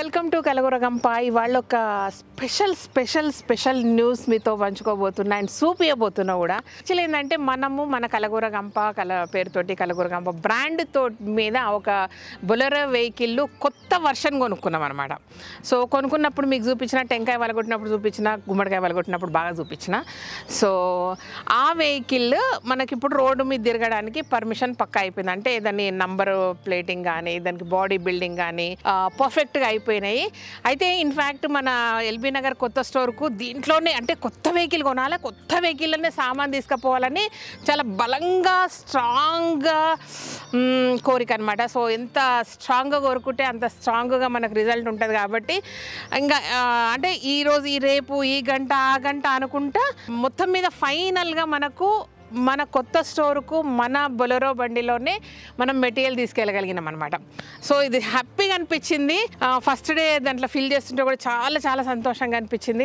welcome to కలగురగంప ఇవాళ ఒక special special special news మీతో పంచుకోబోతున్నా అండ్ చూపించబోతున్నా కూడా యాక్చువల్లీ ఏంటంటే మనము మన కలగురగంప కల పేరుతోటి కలగురగంప బ్రాండ్ తో మీద ఒక బొలెరో వెహికల్ కొత్త వర్షన్ కొనుక్కున్నాం అనమాట సో కొనుక్కున్నప్పుడు మీకు చూపించిన టెంకాయ వలగొట్టినప్పుడు చూపించిన గుమ్మడికాయ వలగొట్టినప్పుడు బాగా చూపించిన సో ఆ వెహికల్ మనకి ఇప్పుడు రోడ్డు మీద తిరగడానికి పర్మిషన్ పక్కా అయిపోయింది అంటే దాని నంబర్ ప్లేటింగ్ కానీ దానికి బాడీ బిల్డింగ్ కానీ పర్ఫెక్ట్గా అయిపోయినాయి అయితే ఇన్ఫ్యాక్ట్ మన ఎల్బీ నగర్ కొత్త స్టోర్కు దీంట్లోనే అంటే కొత్త వెహికల్ కొనాలి కొత్త వెహికల్లోనే సామాన్ తీసుకుపోవాలని చాలా బలంగా స్ట్రాంగ్గా మ్, కోరిక అనమాట సో ఎంత స్ట్రాంగ్గా కోరుకుంటే అంత స్ట్రాంగ్గా మనకు రిజల్ట్ ఉంటుంది కాబట్టి ఇంకా ఆ, అంటే ఈ రోజు ఈ రేపు ఈ గంట ఆ గంట అనుకుంటా మొత్తం మీద ఫైనల్గా మనకు మన కొత్త స్టోర్కు మన బొలెరో బండిలోనే మనం మెటీరియల్ తీసుకెళ్ళగలిగినాం అనమాట సో ఇది హ్యాపీగా అనిపించింది ఫస్ట్ డే దాంట్లో ఫిల్ చేస్తుంటే కూడా చాలా చాలా సంతోషంగా అనిపించింది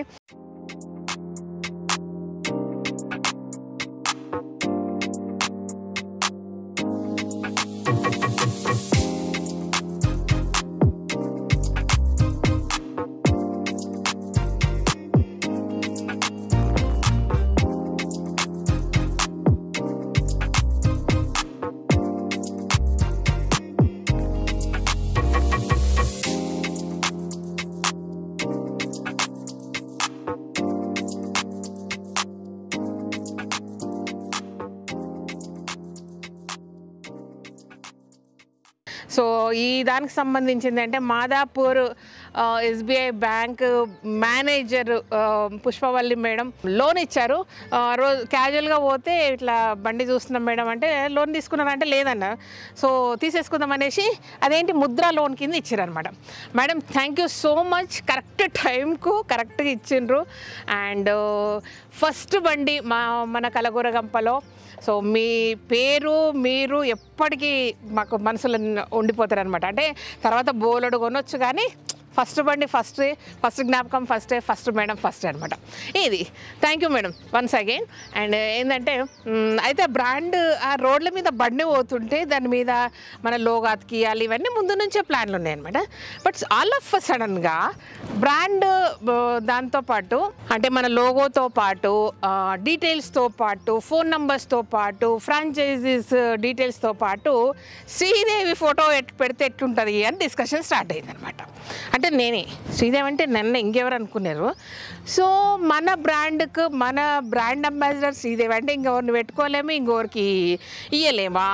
సో ఈ దానికి సంబంధించింది అంటే మాదాపూర్ ఎస్బీఐ బ్యాంక్ మేనేజర్ ఆ, పుష్పవల్లి మేడం లోన్ ఇచ్చారు ఆ, రోజు క్యాజువల్గా పోతే ఇట్లా బండి చూస్తున్నాం మేడం అంటే లోన్ తీసుకున్నారంటే లేదన్న సో తీసేసుకుందాం అనేసి అదేంటి ముద్ర లోన్ కింద ఇచ్చారనమాట madam thank you so much correct టైంకు కరెక్ట్గా ఇచ్చిండ్రు అండ్ ఫస్ట్ బండి మా మన కలగూరగంపలో సో మీ పేరు మీరు ఎప్పటికీ మాకు మనసులో ఉండిపోతారు అనమాట అంటే తర్వాత బోలెడు కొనొచ్చు కానీ ఫస్ట్ బండి ఫస్ట్ ఫస్ట్ జ్ఞాపకం ఫస్టే ఫస్ట్ మేడం ఫస్ట్ అనమాట ఇది thank you madam once again and ఏంటంటే మ్, అయితే బ్రాండ్ ఆ రోడ్ల మీద బండి పోతుంటే దాని మీద మన లోగో అతికియాలి ఇవన్నీ ముందు నుంచే ప్లాన్లు ఉన్నాయన్నమాట బట్ ఆల్ ఆఫ్ సడన్గా బ్రాండ్ దాంతో పాటు అంటే మన లోగోతో పాటు డీటెయిల్స్తో పాటు ఫోన్ నంబర్స్తో పాటు ఫ్రాంచైజీస్ డీటెయిల్స్తో పాటు శ్రీదేవి ఫోటో ఎట్ పెడితే ఎట్లుంటుంది అని డిస్కషన్ స్టార్ట్ అయిందనమాట అంటే నేనే శ్రీదేవి అంటే నన్ను ఇంకెవరు అనుకున్నారు సో మన బ్రాండ్కు మన బ్రాండ్ అంబాసిడర్ శ్రీదేవి అంటే ఇంకెవరిని పెట్టుకోలేము ఇంకొకరికి ఇయ్యలేమా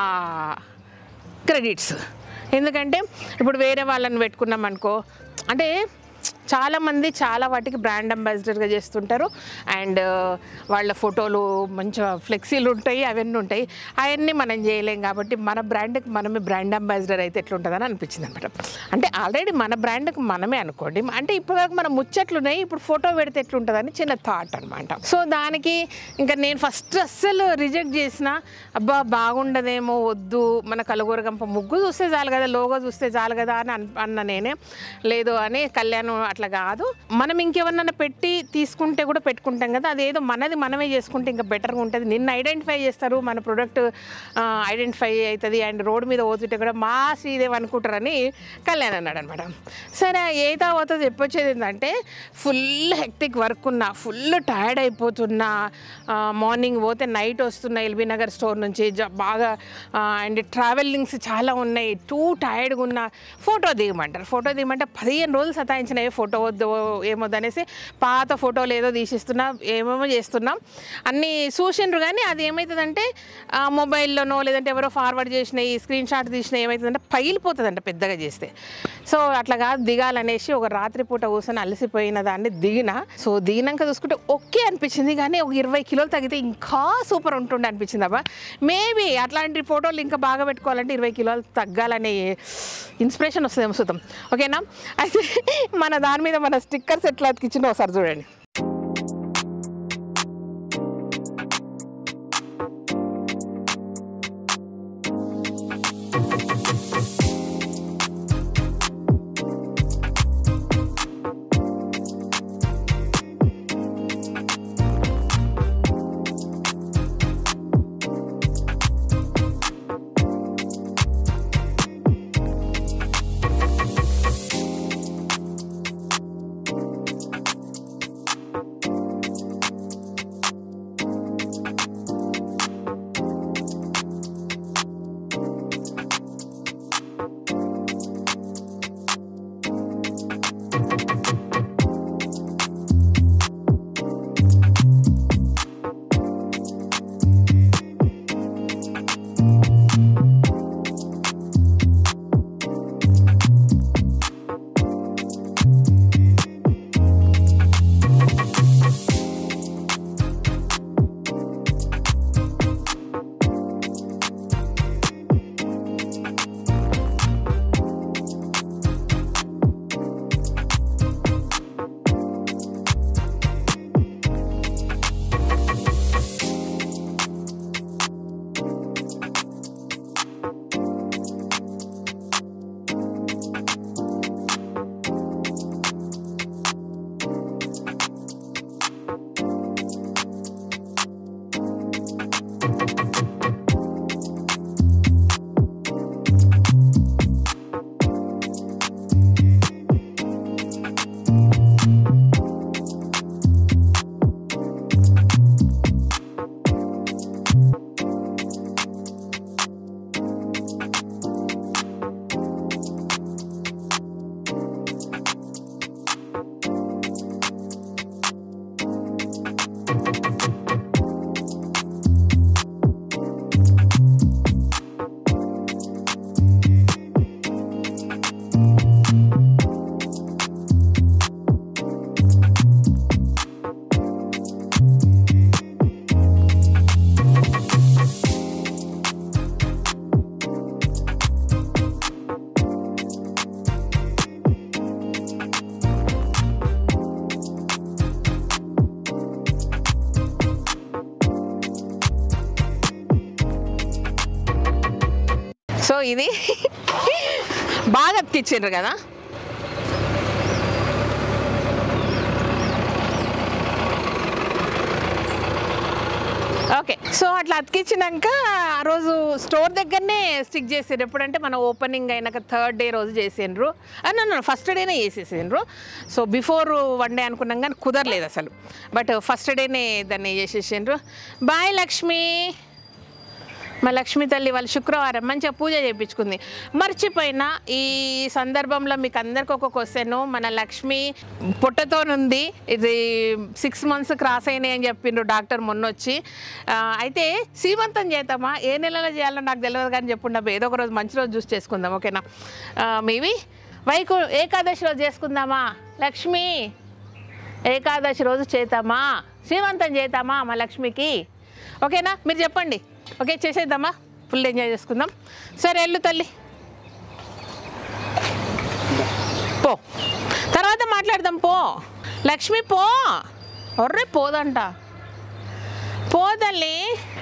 క్రెడిట్స్ ఎందుకంటే ఇప్పుడు వేరే వాళ్ళని పెట్టుకున్నాం అనుకో అంటే చాలామంది చాలా వాటికి బ్రాండ్ అంబాసిడర్గా చేస్తుంటారు అండ్ వాళ్ళ ఫోటోలు మంచిగా ఫ్లెక్సీలు ఉంటాయి అవన్నీ ఉంటాయి అవన్నీ మనం చేయలేం కాబట్టి మన బ్రాండ్కి మనమే బ్రాండ్ అంబాసిడర్ అయితే ఎట్లుంటుందని అనిపించింది అనమాట అంటే ఆల్రెడీ మన బ్రాండ్కి మనమే అనుకోండి అంటే ఇప్పటివరకు మన ముచ్చట్లున్నాయి ఇప్పుడు ఫోటో పెడితే ఎట్లుంటుందని చిన్న థాట్ అనమాట సో దానికి ఇంకా నేను ఫస్ట్ అస్సలు రిజెక్ట్ చేసిన అబ్బా బాగుండదేమో వద్దు మన కలగూరగంప ముగ్గు చూస్తే చాలు కదా లోగో చూస్తే చాలు కదా అని అన్- అన్న నేనే లేదు అని కళ్యాణం అట్లా కాదు మనం ఇంకెవరినైనా పెట్టి తీసుకుంటే కూడా పెట్టుకుంటాం కదా అదేదో మనది మనమే చేసుకుంటే ఇంకా బెటర్గా ఉంటుంది నిన్ను ఐడెంటిఫై చేస్తారు మన ప్రొడక్ట్ ఐడెంటిఫై అవుతుంది అండ్ రోడ్ మీద పోతుంటే కూడా మా శ్రీదేవి అనుకుంటారని కళ్యాణ్ అన్నాడు అనమాట సరే ఏదో అవుతుంది చెప్పొచ్చేది ఏంటంటే ఫుల్ హెక్టిక్ వర్క్ ఉన్నా ఫుల్ టైర్డ్ అయిపోతున్నా మార్నింగ్ పోతే నైట్ వస్తున్నా ఎల్బీ నగర్ స్టోర్ నుంచి జ- బాగా అండ్ ట్రావెలింగ్స్ చాలా ఉన్నాయి టూ టైర్డ్గా ఉన్నా ఫోటో దిగమంటారు ఫోటో దిగమంటే పదిహేను రోజులు సతాయించినాయి ఫోటో వద్దు ఏమొద్దు అనేసి పాత ఫోటోలు ఏదో తీసిస్తున్నా ఏమేమో చేస్తున్నాం అన్నీ చూసిండ్రు కానీ అది ఏమవుతుందంటే ఆ మొబైల్లోనో లేదంటే ఎవరో ఫార్వర్డ్ చేసినాయి స్క్రీన్ షాట్ తీసినా ఏమవుతుందంటే పగిలిపోతుందంట పెద్దగా చేస్తే సో అట్లా కాదు దిగాలనేసి ఒక రాత్రిపూట కూర్చొని అలసిపోయిన దాన్ని దిగిన సో దిగినాక చూసుకుంటే ఓకే అనిపించింది కానీ ఒక ఇరవై కిలోలు తగ్గితే ఇంకా సూపర్ ఉంటుండే అనిపించింది అబ్బా మేబీ అట్లాంటి ఫోటోలు ఇంకా బాగా పెట్టుకోవాలంటే ఇరవై కిలోలు తగ్గాలనే ఇన్స్పిరేషన్ వస్తుందేమో చూద్దాం ఓకేనా అయితే మన దాని మీద మన స్టిక్కర్స్ ఎట్లా అతికిచ్చిందో ఒకసారి చూడండి ఇది బాగా అతికిచ్చిండ్రు కదా ఓకే సో అట్లా అతికించినాక ఆ రోజు స్టోర్ దగ్గరనే స్టిక్ చేసారు ఎప్పుడంటే మన ఓపెనింగ్ అయినాక థర్డ్ డే రోజు చేసిండ్రు నన్ను ఫస్ట్ డేనే చేసేసిండ్రు సో బిఫోర్ వన్ డే అనుకున్నాం కానీ కుదరలేదు అసలు బట్ ఫస్ట్ డేనే దాన్ని చేసేసిండ్రు బాయ్ లక్ష్మి మా లక్ష్మీ తల్లి వాళ్ళు శుక్రవారం మంచిగా పూజ చేయించుకుంది మర్చిపోయిన ఈ సందర్భంలో మీకు అందరికి ఒక క్వశ్చన్ మన లక్ష్మి పొట్టతోనుంది ఇది సిక్స్ మంత్స్ క్రాస్ అయినాయి అని చెప్పిండ్రు డాక్టర్ మొన్న వచ్చి ఆ, అయితే సీమంతం చేద్దామా ఏ నెలలో చేయాలో నాకు తెలియదు కానీ చెప్పుండబ్బా ఏదో ఒక రోజు మంచి రోజు చూసి చేసుకుందాం ఓకేనా మేబీ వైకు ఏకాదశి రోజు చేసుకుందామా లక్ష్మి ఏకాదశి రోజు చేద్దామా శ్రీమంతం చేద్దామా మా లక్ష్మికి ఓకేనా మీరు చెప్పండి ఓకే చేసేద్దామా ఫుల్ ఎంజాయ్ చేసుకుందాం సరే వెళ్ళు తల్లి పో తర్వాత మాట్లాడదాం పో లక్ష్మి పో ఒర్రే పోదంట పో తల్లి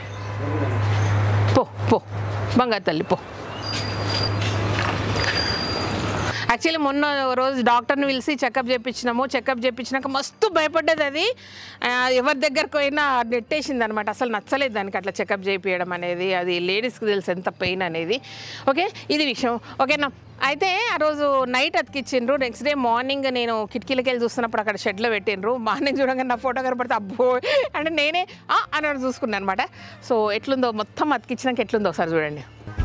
పో పో బంగారు తల్లి పో యాక్చువల్లీ మొన్న రోజు డాక్టర్ని పిలిచి చెకప్ చేయించినాము చెకప్ చేయించినాక మస్తు భయపడ్డది అది ఆ, ఎవరి దగ్గరకు పోయినా నెట్టేసింది అనమాట అసలు నచ్చలేదు దానికి అట్లా చెకప్ చేయించడం అనేది అది లేడీస్కి తెలుసు ఎంత పెయిన్ అనేది ఓకే ఇది విషయం ఓకేనా అయితే ఆ రోజు నైట్ అతికిచ్చిండ్రు నెక్స్ట్ డే మార్నింగ్ నేను కిటికీలకి వెళ్ళి చూస్తున్నప్పుడు అక్కడ షెడ్లో పెట్టిండ్రు మార్నింగ్ చూడగానే నా ఫోటో కనపడితే అబ్బో అంటే నేనే "ఆ" అని చూసుకున్నాను అనమాట సో ఎట్లుందో మొత్తం అతికిచ్చినాక ఎట్లుందో ఒకసారి చూడండి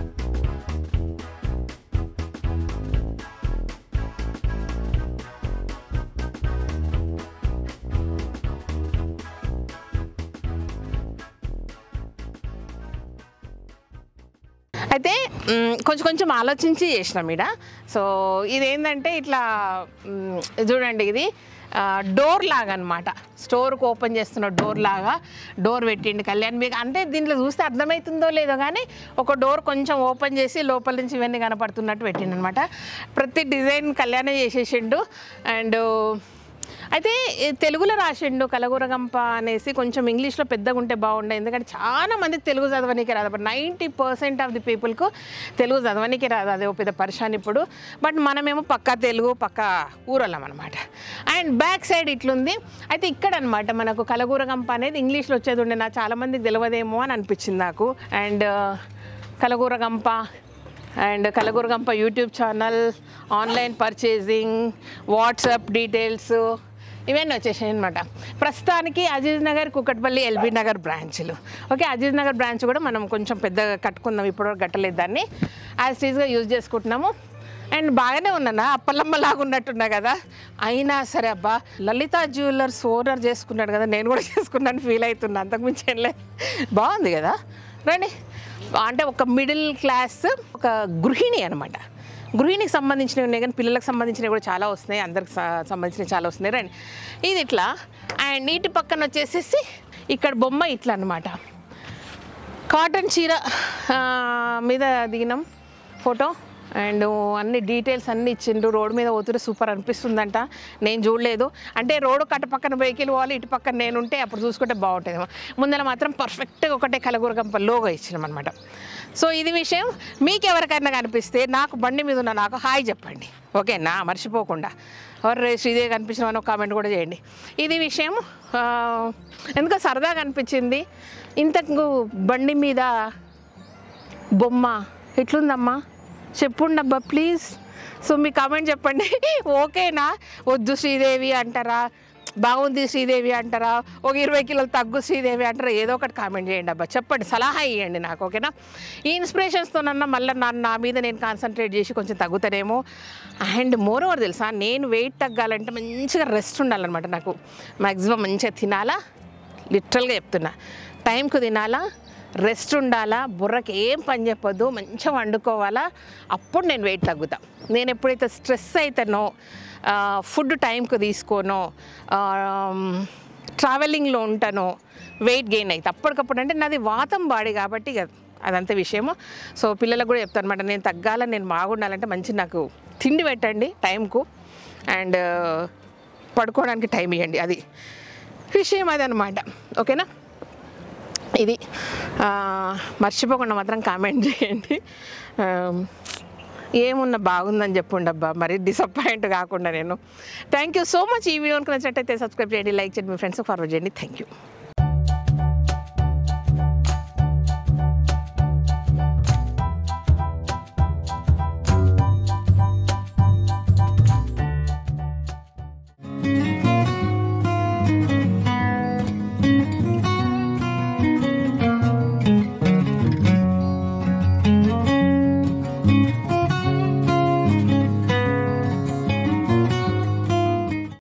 అయితే మ్, కొంచెం కొంచెం ఆలోచించి చేసినాం ఇడ సో ఇదేంటంటే ఇట్లా మ్, చూడండి ఇది ఆ, డోర్ లాగా అనమాట స్టోర్కి ఓపెన్ చేస్తున్న డోర్ లాగా డోర్ పెట్టిండి కళ్యాణ్ మీకు అంటే దీంట్లో చూస్తే అర్థమవుతుందో లేదో కానీ ఒక డోర్ కొంచెం ఓపెన్ చేసి లోపల నుంచి ఇవన్నీ కనపడుతున్నట్టు పెట్టిండు అనమాట ప్రతి డిజైన్ కళ్యాణే చేసేసిండు అండ్ అయితే ఈ తెలుగులో రాసిండు కలగూరగంప అనేసి కొంచెం ఇంగ్లీష్లో పెద్దగా ఉంటే బాగుండే ఎందుకంటే చాలా మందికి తెలుగు చదవనీకి రాదు but ninety percent of the పీపుల్కు తెలుగు చదవనీకి రాదు అదే ఓ పెద్ద పరిశాన్ ఇప్పుడు బట్ మనమేమో పక్కా తెలుగు పక్కా ఊరళ్ళం అనమాట అండ్ బ్యాక్ సైడ్ ఇట్లుంది అయితే ఇక్కడ అనమాట మనకు కలగూరగంప అనేది ఇంగ్లీష్లో వచ్చేది ఉండే నాకు చాలా మందికి తెలియదేమో అని అనిపించింది నాకు and Kalagooragampa and Kalagooragampa YouTube channel online purchasing WhatsApp details ఇవన్నీ వచ్చేసాయి అనమాట ప్రస్తుతానికి అజీజ్ నగర్ కుకట్పల్లి ఎల్బీ నగర్ బ్రాంచ్లు ఓకే అజీజ్ నగర్ బ్రాంచ్ కూడా మనం కొంచెం పెద్దగా కట్టుకుందాం ఇప్పటివరకు కట్టలేదు దాన్ని యాజ్ టీజ్గా యూజ్ చేసుకుంటున్నాము అండ్ బాగానే ఉన్నానా అప్పలమ్మలాగా ఉన్నట్టున్నా కదా అయినా సరే అబ్బా లలిత జ్యువెలర్స్ ఓనర్ చేసుకున్నాడు కదా నేను కూడా చేసుకున్నాను ఫీల్ అవుతున్నా అంతకుమించి ఏం లేదు బాగుంది కదా రండి అంటే ఒక మిడిల్ క్లాస్ ఒక గృహిణి అనమాట గృహిణికి సంబంధించినవి ఉన్నాయి కానీ పిల్లలకు సంబంధించినవి కూడా చాలా వస్తున్నాయి అందరికి స- సంబంధించినవి చాలా వస్తున్నాయి రండి ఇది ఇట్లా అండ్ నీటి పక్కన వచ్చేసేసి ఇక్కడ బొమ్మ ఇట్లా అనమాట కాటన్ చీర ఆ, మీద దిగినాం ఫోటో అండ్ అన్ని డీటెయిల్స్ అన్ని ఇచ్చిండ్రు రోడ్ మీద పోతుంటే సూపర్ అనిపిస్తుందంట నేను చూడలేదు అంటే రోడ్డు కట్ట పక్కన వెహికల్ పోవాలి ఇటు పక్కన నేను ఉంటే అప్పుడు చూసుకుంటే బాగుంటుంది ముందర మాత్రం పర్ఫెక్ట్గా ఒకటే కలగూరగంప లోగో ఇచ్చినాం అనమాట సో ఇది విషయం మీకు ఎవరికైనా కనిపిస్తే నాకు బండి మీద ఉన్న నాకు హాయ్ చెప్పండి ఓకేనా మర్చిపోకుండా ఎవరు శ్రీదేవి కనిపించిన అని ఒక కామెంట్ కూడా చేయండి ఇది విషయం ఆ, ఎందుకో సరదాగా అనిపించింది ఇంతకు బండి మీద బొమ్మ ఎట్లుందమ్మా చెప్పుండబ్బా ప్లీజ్ సో మీ కామెంట్ చెప్పండి ఓకేనా వద్దు శ్రీదేవి అంటారా బాగుంది శ్రీదేవి అంటారా ఒక ఇరవై కిలోలు తగ్గు శ్రీదేవి అంటారా ఏదో ఒకటి కామెంట్ చేయండి అబ్బా చెప్పండి సలహా ఇవ్వండి నాకు ఓకేనా ఈ ఇన్స్పిరేషన్స్తోనన్నా మళ్ళీ నా నా మీద నేను కాన్సన్ట్రేట్ చేసి కొంచెం తగ్గుతానేమో అండ్ మోర్ ఓవర్ తెలుసా నేను వెయిట్ తగ్గాలంటే మంచిగా రెస్ట్ ఉండాలన్నమాట నాకు మ్యాక్సిమం మంచిగా తినాలా లిటరల్గా చెప్తున్నా టైంకు తినాలా రెస్ట్ ఉండాలా బుర్రకి ఏం పని చెప్పొద్దు మంచిగా వండుకోవాలా అప్పుడు నేను వెయిట్ తగ్గుతా నేను ఎప్పుడైతే స్ట్రెస్ అవుతానో ఫుడ్ టైంకు తీసుకోనో ట్రావెలింగ్లో ఉంటానో వెయిట్ గెయిన్ అవుతా అప్పటికప్పుడు అంటే నాది వాతం బాడీ కాబట్టి ఇక అదంతే విషయము సో పిల్లలకు కూడా చెప్తాను అనమాట నేను తగ్గాలని నేను బాగుండాలంటే మంచి నాకు తిండి పెట్టండి టైంకు అండ్ పడుకోవడానికి టైం ఇవ్వండి అది విషయం అది అనమాట ఓకేనా ఇది ఆ, మర్చిపోకుండా మాత్రం కామెంట్ చేయండి ఆ, ఏమున్నా బాగుందని చెప్పుండబ్బా మరి డిసప్పాయింట్ కాకుండా నేను థ్యాంక్ యూ సో మచ్ ఈ వీడియో నచ్చినట్టయితే సబ్స్క్రైబ్ చేయండి లైక్ చేయండి మీ ఫ్రెండ్స్కి ఫార్వర్డ్ చేయండి థ్యాంక్ యూ